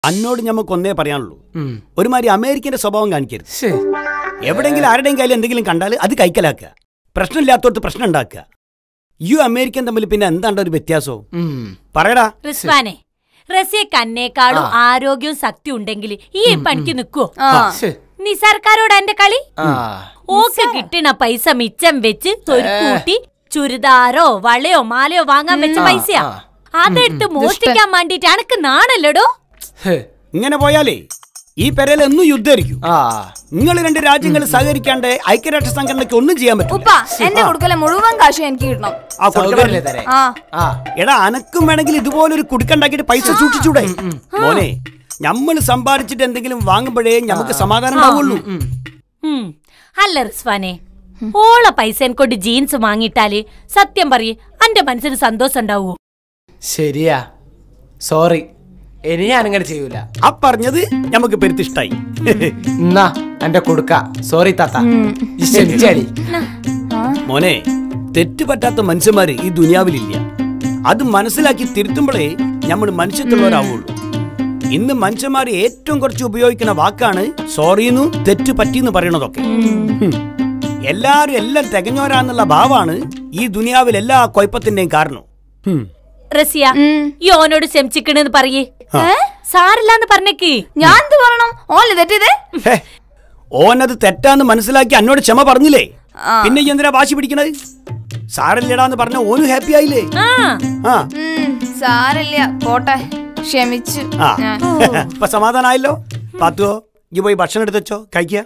അന്നോട് ഞമ്മക്ക് ഒന്നേ പറയാനുള്ളൂ ഉം. ഒരുമാതിരി അമേരിക്കന്റെ സ്വഭാവം കാണിക്കരുത് ശ്ശേ. എവിടെയെങ്കിലും ആരുടെയും കയ്യിൽ എന്തെങ്കിലും കണ്ടാൽ അത് കൈക്കലാക്കുക പ്രശ്നമില്ലാത്തോടത്ത് പ്രശ്നം ഉണ്ടാക്കുക യു അമേരിക്കൻ തമ്മിൽ പിന്നെ എന്താണ്ട് ഒരു വ്യത്യാസവും ഉം. പറയടാ റിസ്വാനെ റസിയക്ക് അന്നേക്കാളും ആരോഗ്യവും ശക്തി ഉണ്ടെങ്കിൽ ഈ പണിക്ക് നിൽക്കുവോ ആ ശ്ശേ. നിസാർക്കാരോട് എന്റെ കളി ആ. ഓക്ക് കിട്ടണ പൈസ മിച്ചം വെച്ച് കൂട്ടി ചുരിദാറോ വളയോ മാലയോ വാങ്ങാൻ വെച്ച പൈസയാ ആ. അതെടുത്ത് മോഷ്ടിക്കാൻ വേണ്ടിട്ട് അനക്ക് നാണല്ലോടോ ഹേ. ഇങ്ങനെ പോയാലേ ഈ പെരയിൽ എന്നും യുദ്ധമായിരിക്കും ആ. നിങ്ങൾ രണ്ട് രാജ്യങ്ങൾ സഹകരിക്കാണ്ട് ഐക്യരാഷ്ട്ര സംഘടനയ്ക്ക് ഒന്നും ചെയ്യാൻ പറ്റും ഉപ്പ എന്റെ കൊടുക്കലെ മുഴുവൻ കാശ് എനിക്ക് കിട്ടണം ആ കൊടുക്കണം. സൗകര്യല്ലേ തരേ? ആ ആ. എടാ അനക്കും വേണമെങ്കിൽ ഇതുപോലൊരു കുടുക്കുണ്ടാക്കിയിട്ട് പൈസ സൂക്ഷിച്ചൂടെ മോനെ നമ്മൾ സമ്പാദിച്ചിട്ട് എന്തെങ്കിലും വാങ്ങുമ്പോഴേ നമുക്ക് സമാധാനം ഉണ്ടാവുള്ളൂ ഉം. അല്ല റിസ്വാനെ ഓള പൈസ കൊണ്ട് ജീൻസ് വാങ്ങിയിട്ടാല് സത്യം പറയേ അന്റെ മനസ്സിന് സന്തോഷം ഉണ്ടാവോ ശരിയാ സോറി ഇനി ഞാനിങ്ങനെ ചെയ്യൂല ആ പറഞ്ഞത് നമുക്ക് പെരുത്തിഷ്ടായി എന്നാ എന്റെ കൊടുക്ക സോറി താത്ത ഈ ക്ഷമിച്ചാടി മോനെ തെറ്റ് പറ്റാത്ത മനുഷ്യന്മാര് ഈ ദുനിയാവിലില്ല അത് മനസ്സിലാക്കി തിരുത്തുമ്പോഴേ നമ്മൾ മനുഷ്യത്തുള്ളവരാവുള്ളൂ ഇന്ന് മനുഷ്യന്മാർ ഏറ്റവും കുറച്ച് ഉപയോഗിക്കുന്ന വാക്കാണ് സോറിന്നു തെറ്റ് പറ്റിന്ന് പറയണതൊക്കെ ഹും. എല്ലാരും എല്ലാം തികഞ്ഞോരാന്നുള്ള ഭാവമാണ് ഈ ദുനിയാവിൽ എല്ലാ കുഴപ്പത്തിന്റെയും കാരണം ഹും. റസിയ ഉം. ഈ ഓനോട് ശമിച്ചിക്കണെന്ന് പറയേ സാരില്ലാന്ന് പറഞ്ഞേക്ക് ഞാൻ എന്ത് പറയണം ഓല്ലേ തെറ്റിയതേ ഹേ, ഓനത് തെറ്റാന്ന് മനസ്സിലാക്കി എന്നോട് ക്ഷമ പറഞ്ഞില്ലേ ആ. പിന്നെ ഈ എന്തിനാ വാശി പിടിക്കണത് സാരല്ലടാന്ന് പറഞ്ഞ ഓനും ഹാപ്പി ആയില്ലേ ആ ആ ഉം, സാരല്ല പോട്ടെ ക്ഷമിച്ചു ആ ഞാൻ. ഇപ്പൊ സമാധാനായല്ലോ പാത്തുവോ ഈ പോയി ഭക്ഷണം എടുത്തോ കഴിക്കുക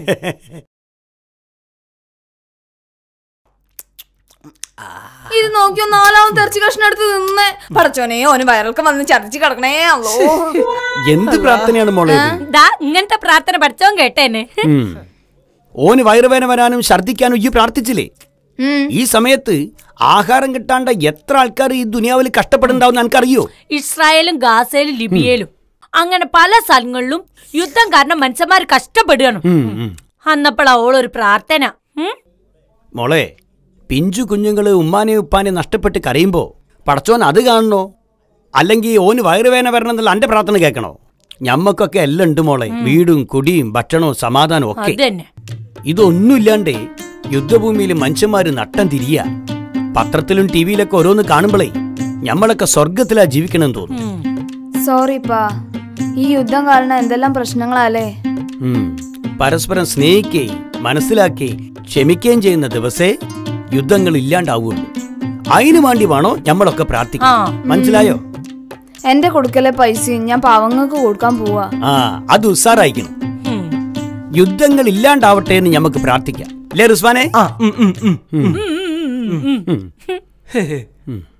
ഇത് നോക്കിയോ നാലാമത്തെ ഇറച്ചി കഷ്ണം എടുത്ത് നിന്നേ പടച്ചോനെ ഓന് വയറൊക്കെ വന്ന് ചതച്ച് കിടക്കണേ അല്ലോ എന്ത് പ്രാർത്ഥനയാണ് മോളെ ഇത്? ദാ ഇങ്ങനത്തെ പ്രാർത്ഥന പഠിച്ചോൻ കേട്ടേനെ ഉം. ഓന് വയറുവേന വരാനും ഛർദ്ദിക്കാനും ഈ പ്രാർത്ഥിച്ചില്ലേ ഉം. ഈ സമയത്ത് ആഹാരം കിട്ടാണ്ട എത്ര ആൾക്കാർ ഈ ദുനിയാവിൽ കഷ്ടപ്പെടുണ്ടാവും എനിക്കറിയോ ഇസ്രായേലും ഗാസയിലും ലിബിയയിലും അങ്ങനെ പല സ്ഥലങ്ങളിലും യുദ്ധം കാരണം മനുഷ്യന്മാർ കഷ്ടപ്പെടുകയാണ് ഉം, ഉം. അന്നപ്പോഴാ ഓളൊരു പ്രാർത്ഥന ഉം? മോളെ പിഞ്ചു കുഞ്ഞുങ്ങള് ഉമ്മാനെ ഉപ്പാനെ നഷ്ടപ്പെട്ട് കരയുമ്പോ പടച്ചോൻ അത് കാണണോ അല്ലെങ്കിൽ ഓന് വയറുവേന വരണം എന്നുള്ള അന്റെ പ്രാർത്ഥന കേൾക്കണോ ഞമ്മക്കൊക്കെ എല്ലാം ഉണ്ട് മോളെ വീടും കുടിയും ഭക്ഷണവും സമാധാനവും ഒക്കെ അത് തന്നെ ഇതൊന്നുമില്ലാണ്ടേ യുദ്ധഭൂമിയിൽ മനുഷ്യന്മാര് നട്ടം തിരിയ പത്രത്തിലും ടി വിയിലൊക്കെ ഓരോന്ന് കാണുമ്പോഴേ ഞമ്മളൊക്കെ സ്വർഗത്തിലാ ജീവിക്കണമെന്ന് തോന്നുന്നു ഉം. സോറി പാ ഈ യുദ്ധം കാരണം എന്തെല്ലാം പ്രശ്നങ്ങളാലേ ഉം. പരസ്പരം സ്നേഹിക്കുകയും മനസ്സിലാക്കുകയും ക്ഷമിക്കുകയും ചെയ്യുന്ന ദിവസേ യുദ്ധങ്ങൾ ഇല്ലാണ്ടാവുള്ളൂ അതിനു വേണ്ടി വേണോ ഞമ്മളൊക്കെ പ്രാർത്ഥിക്കാം ആ. മനസ്സിലായോ എന്റെ കൊടുക്കലെ പൈസയും ഞാൻ പാവങ്ങൾക്ക് കൊടുക്കാൻ പോവാ ആ അത് ഉസാറായിക്കണം ഉം. യുദ്ധങ്ങൾ ഇല്ലാണ്ടാവട്ടെ എന്ന് ഞമ്മക്ക് പ്രാർത്ഥിക്കാം അല്ലേ റിസ്വാനെ ആ ഉം, ഉം, ഉം. ഉം, ഉം, ഉം, ഉം. ഉം.